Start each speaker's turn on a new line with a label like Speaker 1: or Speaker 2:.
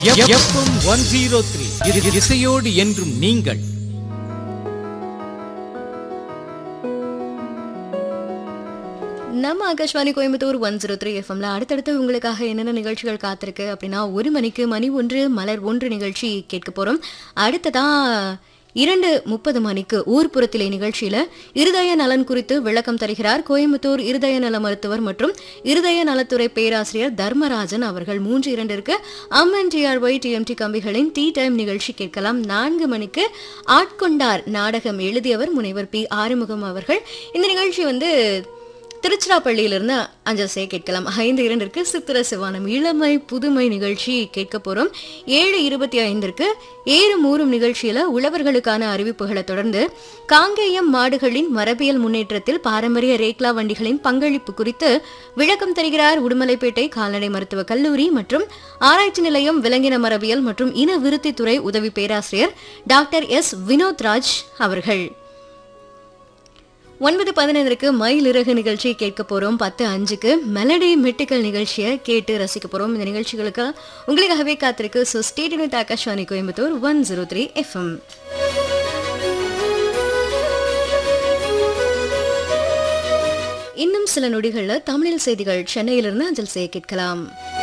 Speaker 1: FM one zero three இசையோடு என்றும் நீங்கள்
Speaker 2: நம்ம Akashvani Coimbatore one zero three எஃப்எம்ல அடுத்தடுத்து உங்களுக்காக என்னென்ன நிகழ்ச்சிகள் காத்திருக்கு அப்படின்னா ஒரு மணிக்கு மணி ஒன்று மலர் ஒன்று நிகழ்ச்சி கேட்க போறோம் அடுத்ததா இரண்டு முப்பது மணிக்கு ஊர்ப்புறத்திலே நிகழ்ச்சியில இருதய நலன் குறித்து விளக்கம் தருகிறார் கோயம்புத்தூர் இருதய நல மருத்துவர் மற்றும் இருதய நலத்துறை பேராசிரியர் தர்மராஜன் அவர்கள் மூன்று இரண்டிற்கு அம்மன் டிஆர்ஒய் டிஎம்டி கம்பிகளின் டீ டைம் நிகழ்ச்சி கேட்கலாம் நான்கு மணிக்கு ஆட்கொண்டார் நாடகம் எழுதியவர் முனைவர் பி ஆறுமுகம் அவர்கள் இந்த நிகழ்ச்சி வந்து திருச்சிராப்பள்ளியிலிருந்து அஞ்சல் செய்ய கேட்கலாம் ஐந்து இரண்டிற்கு சித்திர சிவானம் இளமை புதுமை நிகழ்ச்சி கேட்க போறோம் ஏழு இருபத்தி ஐந்திற்கு ஏறும் ஊறும் நிகழ்ச்சியில உழவர்களுக்கான அறிவிப்புகளை தொடர்ந்து காங்கேயம் மாடுகளின் மரபியல் முன்னேற்றத்தில் பாரம்பரிய ரேக்லா வண்டிகளின் பங்களிப்பு குறித்து விளக்கம் தருகிறார் உடுமலைப்பேட்டை கால்நடை மருத்துவக் கல்லூரி மற்றும் ஆராய்ச்சி நிலையம் விலங்கின மரபியல் மற்றும் இன விருத்தித்துறை உதவி பேராசிரியர் டாக்டர் எஸ் வினோத்ராஜ் அவர்கள் ஒன்பது பதினைந்திற்கு மயிலிறகு நிகழ்ச்சி கேட்க போறோம் பத்து அஞ்சுக்கு மெலடி மெட்டிக்கல் நிகழ்ச்சியை கேட்டு ரசிக்க போறோம் இந்த நிகழ்ச்சிகளுக்கு உங்களுக்காகவே காத்திருக்கு so stadium with Akashvani Coimbatore one zero three FM இன்னும் சில நொடிகளில் தமிழில் செய்திகள் சென்னையிலிருந்து அஞ்சல் செய்ய கேட்கலாம்